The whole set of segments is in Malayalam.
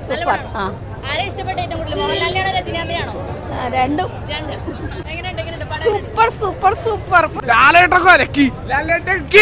സൂപ്പർ ആ ആരെ ഇഷ്ടപ്പെട്ട ഏറ്റവും കൂടുതൽ മോഹൻലാലിനെയാണോ രജനീകാന്തിനാണോ ആ, രണ്ടും രണ്ട് എങ്ങനെയുണ്ട് എങ്ങനെയുണ്ട് പടം സൂപ്പർ സൂപ്പർ സൂപ്പർ ലാലേട്ടൊക്കെ അലക്കി ലാലേട്ടൻ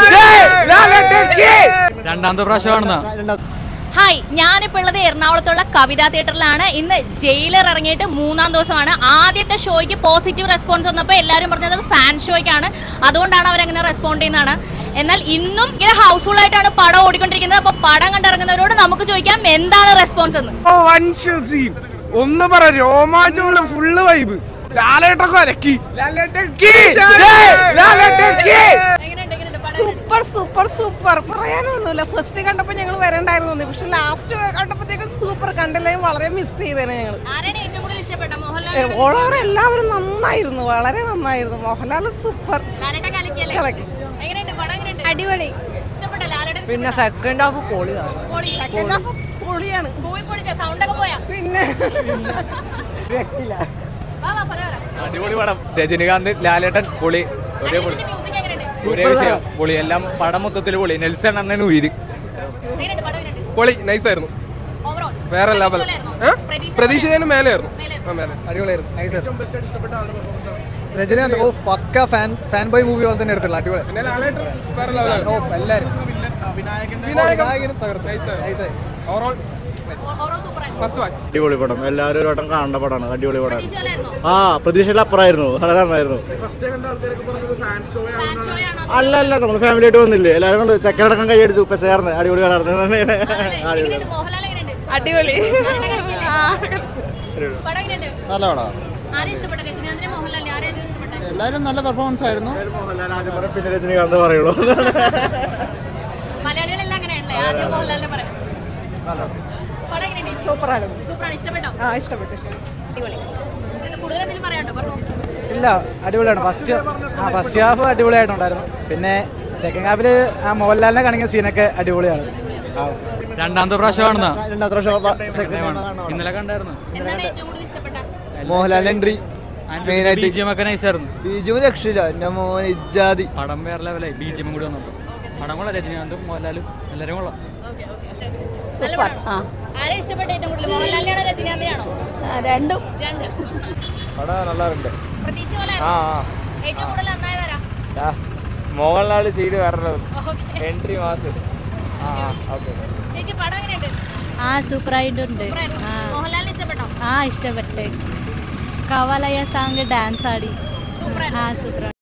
രണ്ടാമത്തെ പ്രാവശ്യമാണെന്നാ ഹായ് ഞാനിപ്പോൾ ഉള്ളത് എറണാകുളത്തുള്ള കവിതാ തിയേറ്ററിലാണ് ഇന്ന് ജയിലർ ഇറങ്ങിയിട്ട് മൂന്നാം ദിവസമാണ് ആദ്യത്തെ ഷോയ്ക്ക് പോസിറ്റീവ് റെസ്പോൺസ് വന്നപ്പോൾ എല്ലാവരും പറഞ്ഞത് ഫാൻ ഷോയ്ക്കാണ് അതുകൊണ്ടാണ് അവരങ്ങനെ റെസ്പോണ്ട് ചെയ്യുന്നതാണ് എന്നാൽ ഇന്നും ഇങ്ങനെ ഹൗസ്ഫുൾ ആയിട്ടാണ് പടം ഓടിക്കൊണ്ടിരിക്കുന്നത് അപ്പോൾ പടം കണ്ടിറങ്ങുന്നവരോട് നമുക്ക് ചോദിക്കാം എന്താണ് റെസ്പോൺസ് എന്ന് ഓ വൻ സീൻ ഒന്ന് പറ രോമാഞ്ചമുള്ള ഫുള്ള് വൈബ് ലാലേട്ടൊക്കെ അലക്കി ലാലേട്ടൻ ലാലേട്ടൻ എങ്ങനെയുണ്ട് എങ്ങനെയുണ്ട് പടം സൂപ്പർ സൂപ്പർ സൂപ്പർ പറയാനൊന്നുമില്ല ഫസ്റ്റ് കണ്ടപ്പോൾ ഞങ്ങൾ വരണ്ടായിരുന്നു പക്ഷെ ലാസ്റ്റ് കണ്ടപ്പോഴത്തേക്കും സൂപ്പർ കണ്ടില്ലെങ്കിൽ വളരെ മിസ് ചെയ്തേനെ ഞങ്ങൾ ആരാണ് ഏറ്റവും കൂടുതൽ ഇഷ്ടപ്പെട്ട മോഹൻലാൽ ഓളവർ എല്ലാവരും നന്നായിരുന്നു വളരെ നന്നായിരുന്നു മോഹൻലാൽ സൂപ്പർ ലാലേട്ടൻ കളിക്കല്ലേ കളക്കി എങ്ങനെയുണ്ട് പടം എങ്ങനെയുണ്ട് അടിപൊളി ഇഷ്ടപ്പെട്ട ലാലേട്ടൻ പിന്നെ സെക്കൻഡ് ഹാഫ് പൊളിയാണ് പൊളി സെക്കൻഡ് ഹാഫ് പൊളിയാണ് പോയി പൊളിച്ച സൗണ്ട് ഒക്കെ പോയാ പിന്നെ വാ വാ പറ പറ അടിപൊളി പടം രജനികാന്ത് ലാലേട്ടൻ പൊളി ഒരേ പൊളി ഇതിന്റെ മ്യൂസിക് എങ്ങനെയുണ്ട് ഒരേ വിഷയം പൊളി എല്ലാം പടം മൊത്തത്തിൽ പൊളി നെൽസൺ അണ്ണൻ ഉയിര് എങ്ങനെയുണ്ട് പടം എങ്ങനെയുണ്ട് പൊളി നൈസായിരുന്നു ഓവറോൾ വേറെ ലെവൽ പ്രതീക്ഷിച്ചതിന് മേലെയായിരുന്നു ആ മേലെ അടിപൊളിയായിരുന്നു നൈസ് രജനീകാന്ത് ഓ പക്ക ഫാൻ ഫാൻ ബോയ് മൂവി പോലെ തന്നെ എടുത്തുള്ള അടിപൊളി പിന്നെ ലാലേട്ടൻ വേറെ ലെവലാണ് ഓ എല്ലാരും വിനായകനും തകർത്തു നൈസായി ഓവറോൾ ഓവറോൾ സൂപ്പർ ആയിരുന്നു ഫസ്റ്റ് വാച്ച് അടിപൊളി പടം എല്ലാവരും ഒരു വട്ടം കാണേണ്ട പടമാണ് അടിപൊളി പടം പ്രതീക്ഷയിലായിരുന്നോ ആ പ്രതീക്ഷയുടെ അപ്പുറമായിരുന്നു വളരെ നന്നായിരുന്നു ഫാൻ ഷോയാണോ അല്ല അല്ല നമ്മൾ ഫാമിലി ആയിട്ട് വന്നില്ലേ എല്ലാവരും കൊണ്ട് ചെക്കനടക്കം കൈയടിച്ചു ഉപ്പ ചേർന്ന് അടിപൊളി കടന്നു അടിപൊളി എങ്ങനെയുണ്ട് മോഹൻലാൽ എങ്ങനെയുണ്ട് അടിപൊളി ലാലേട്ടൻ കളിക്കല്ലേ? പടം എങ്ങനെയുണ്ട് നല്ല പടം ആരെ ഇഷ്ടപ്പെട്ട രജനീകാന്തിനെ മോഹൻലാലിനെ ആരെ ഏറ്റവും ഇഷ്ടപ്പെട്ടെ എല്ലാവരും നല്ല പെർഫോമൻസ് ആയിരുന്നു മോഹൻലാൽ ആദ്യം പറയും പിന്നെ രജനീകാന്ത് പറയുള്ളൂ മലയാളികളെല്ലാം അങ്ങനെയാണല്ലേ ആദ്യം മോഹൻലാലിനെ പറയാം പടം എങ്ങനെയുണ്ട് സൂപ്പറാണ് സൂപ്പറാണ് ഇഷ്ടപ്പെട്ടോ ആ ഇഷ്ടപ്പെട്ടു ഇഷ്ടപ്പെട്ടു അടിപൊളി ഇത് കൂടുതൽ എന്തെങ്കിലും പറയാണ്ടോ പറഞ്ഞു ഇല്ല അടിപൊളിയാണ് ഫസ്റ്റ് ആ ഫസ്റ്റ് ഹാഫ് അടിപൊളിയായിട്ടുണ്ടായിരുന്നു പിന്നെ സെക്കൻഡ് ഹാഫിൽ ആ മോഹൻലാലിനെ കാണിക്കുന്ന സീനൊക്കെ അടിപൊളിയാണ് ആ രണ്ടാമത്തെ പ്രാവശ്യമാണെന്നാ രണ്ടാമത്തെ പ്രാവശ്യം second ടൈമാണ്. time. ഇന്നലെ കണ്ടായിരുന്നു എന്താണ് ഏറ്റവും കൂടുതൽ ഇഷ്ടപ്പെട്ട മോഹൻലാൽ എൻട്രി മെയിനായിട്ട് ബിജിഎം ഒക്കെ നൈസായിരുന്നു ബീജുവിന് രക്ഷയില്ല എൻ്റെ മോൻ ഇജാതി പടം വേറെ ലെവലായി ബിജിഎം കൂടി വന്നപ്പോൾ പടം കൊള്ളാം രജനീകാന്തും മോഹൻലാലും എല്ലാവരും കൊള്ളാം ഓക്കെ ഓക്കെ സൂപ്പർ ആ ആരെ ഇഷ്ടപ്പെട്ട ഏറ്റവും കൂടുതൽ മോഹൻലാലിനെയാണോ രജനീകാന്തിനാണോ ആ, രണ്ടും രണ്ട് പടം നല്ലതുണ്ട് പ്രതീക്ഷ പോലെ ആ ഏറ്റവും കൂടുതൽ നന്നായതാരാ ആ മോഹൻലാൽ സീഡ് വേറെ ഓക്കെ എൻട്രി മാസ് ആ ഓക്കെ ചേച്ചി പടം എങ്ങനെയുണ്ട് ആ സൂപ്പറായിട്ടുണ്ട് സൂപ്പറായിരുന്നു. ആ മോഹൻലാലിനെ ഇഷ്ടപ്പെട്ടോ ആ ഇഷ്ടപ്പെട്ട് കവലയ സാങ് ഡാൻസ് ആടി സൂപ്പറായിരുന്നു ആ സൂപ്പർ